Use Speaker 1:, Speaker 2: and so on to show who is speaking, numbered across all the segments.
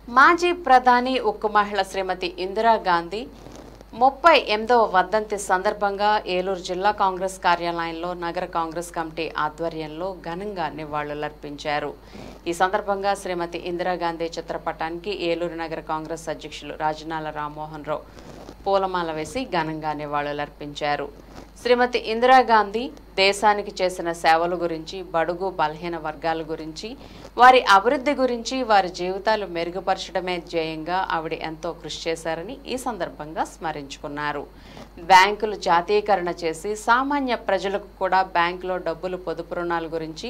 Speaker 1: మాజీ ప్రధాని ఉక్కు మహిళ శ్రీమతి ఇందిరాగాంధీ ముప్పై ఎనిమిదవ వర్ధంతి సందర్భంగా ఏలూరు జిల్లా కాంగ్రెస్ కార్యాలయంలో నగర కాంగ్రెస్ కమిటీ ఆధ్వర్యంలో ఘనంగా నివాళులర్పించారు ఈ సందర్భంగా శ్రీమతి ఇందిరాగాంధీ చిత్రపటానికి ఏలూరు నగర కాంగ్రెస్ అధ్యక్షులు రాజనాల రామ్మోహన్ రావు పూలమాల వేసి ఘనంగా నివాళులర్పించారు శ్రీమతి ఇందిరాగాంధీ దేశానికి చేసిన సేవల గురించి బడుగు బలహీన వర్గాల గురించి వారి అభివృద్ధి గురించి వారి జీవితాలు మెరుగుపరచడమే ధ్యేయంగా ఆవిడ ఎంతో కృషి చేశారని ఈ సందర్భంగా స్మరించుకున్నారు బ్యాంకులు జాతీయకరణ చేసి సామాన్య ప్రజలకు కూడా బ్యాంకులో డబ్బులు పొదుపు రుణాల గురించి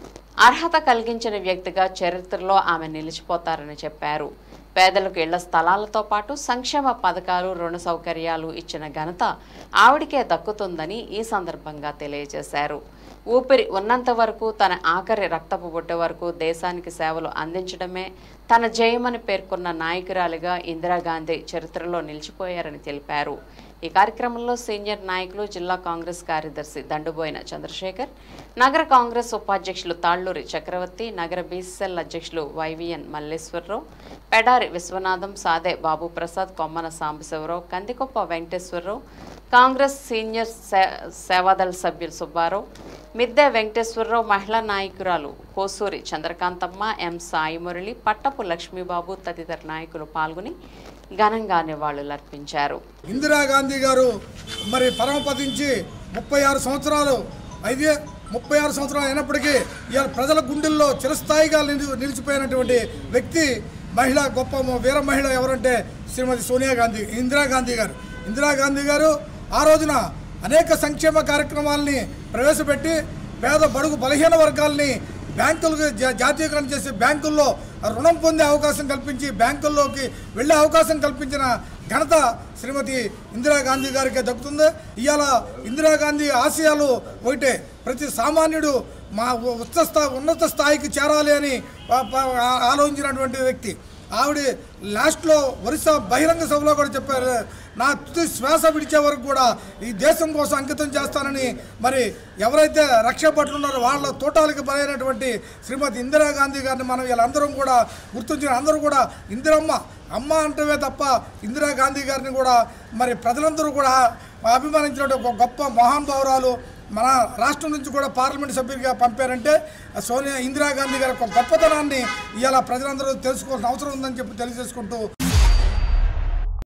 Speaker 1: అర్హత కలిగించిన వ్యక్తిగా చరిత్రలో ఆమె నిలిచిపోతారని చెప్పారు పేదలకు ఇళ్ల స్థలాలతో పాటు సంక్షేమ పథకాలు రుణ సౌకర్యాలు ఇచ్చిన ఘనత ఆవిడికే దక్కుతుందని ఈ సందర్భంగా తెలియజేశారు ఊపిరి ఉన్నంత వరకు తన ఆఖరి రక్తపు బొట్టె వరకు దేశానికి సేవలు అందించడమే తన జయమని పేర్కొన్న నాయకురాలిగా ఇందిరాగాంధీ చరిత్రలో నిలిచిపోయారని తెలిపారు ఈ కార్యక్రమంలో సీనియర్ నాయకులు జిల్లా కాంగ్రెస్ కార్యదర్శి దండుబోయిన చంద్రశేఖర్ నగర కాంగ్రెస్ ఉపాధ్యక్షులు తాళ్లూరి చక్రవర్తి నగర బీసీఎల్ అధ్యక్షులు వైవిఎన్ మల్లేశ్వరరావు పెడారి విశ్వనాథం సాదే బాబు ప్రసాద్ కొమ్మన సాంబశివరావు కందికొప్ప వెంకటేశ్వరరావు కాంగ్రెస్ సీనియర్ సే- సేవాదళ సభ్యులు సుబ్బారావు మిద్దె వెంకటేశ్వరరావు మహిళా నాయకురాలు కోసూరి చంద్రకాంతమ్మ ఎం సాయి మురళి పట్టపు లక్ష్మీబాబు తదితర నాయకులు పాల్గొని ఘనంగా నివాళులర్పించారు
Speaker 2: ఇందిరాగాంధీ గారు మరి పరమపదించి ముప్పై ఆరు సంవత్సరాలు అయితే ముప్పై ఆరు సంవత్సరాలు అయినప్పటికీ ఇవాళ ప్రజల గుండెల్లో చిరస్థాయిగా నిలి- నిలిచిపోయినటువంటి వ్యక్తి మహిళ గొప్ప మ- వీర మహిళ ఎవరంటే శ్రీమతి సోనియా గాంధీ ఇందిరాగాంధీ గారు ఇందిరాగాంధీ గారు ఆ రోజున అనేక సంక్షేమ కార్యక్రమాలని ప్రవేశపెట్టి పేద బడుగు బలహీన వర్గాల్ని బ్యాంకులకు జా- జాతీయకరణ చేసి బ్యాంకుల్లో రుణం పొందే అవకాశం కల్పించి బ్యాంకుల్లోకి వెళ్ళే అవకాశం కల్పించిన ఘనత శ్రీమతి ఇందిరాగాంధీ గారికి దక్కుతుంది ఇవాళ ఇందిరాగాంధీ ఆశయాలు ఒకటే ప్రతి సామాన్యుడు మా ఉచ్చ స్థా ఉన్నత స్థాయికి చేరాలి అని ప- ప- ఆ- ఆలోచించినటువంటి వ్యక్తి ఆవిడ లాస్ట్లో ఒరిస్సా బహిరంగ సభలో కూడా చెప్పారు నా తుది శ్వాస విడిచే వరకు కూడా ఈ దేశం కోసం అంకితం చేస్తానని మరి ఎవరైతే రక్ష పట్లున్నారో వాళ్ళ తోటాలకు బలైనటువంటి శ్రీమతి ఇందిరాగాంధీ గారిని మనం వీళ్ళందరం కూడా గుర్తుంచిన అందరూ కూడా ఇందిరమ్మ అమ్మ అంటవే తప్ప ఇందిరాగాంధీ గారిని కూడా మరి ప్రజలందరూ కూడా అభిమానించిన ఒక గొప్ప మహానుభావురాలు మన రాష్ట్రం నుంచి కూడా పార్లమెంట్ సభ్యుడిగా పంపారంటే సోనియా ఇందిరాగాంధీ గారి యొక్క గొప్పతనాన్ని ఇవాళ ప్రజలందరూ తెలుసుకోవాల్సిన అవసరం ఉందని చెప్పి తెలియజేసుకుంటూ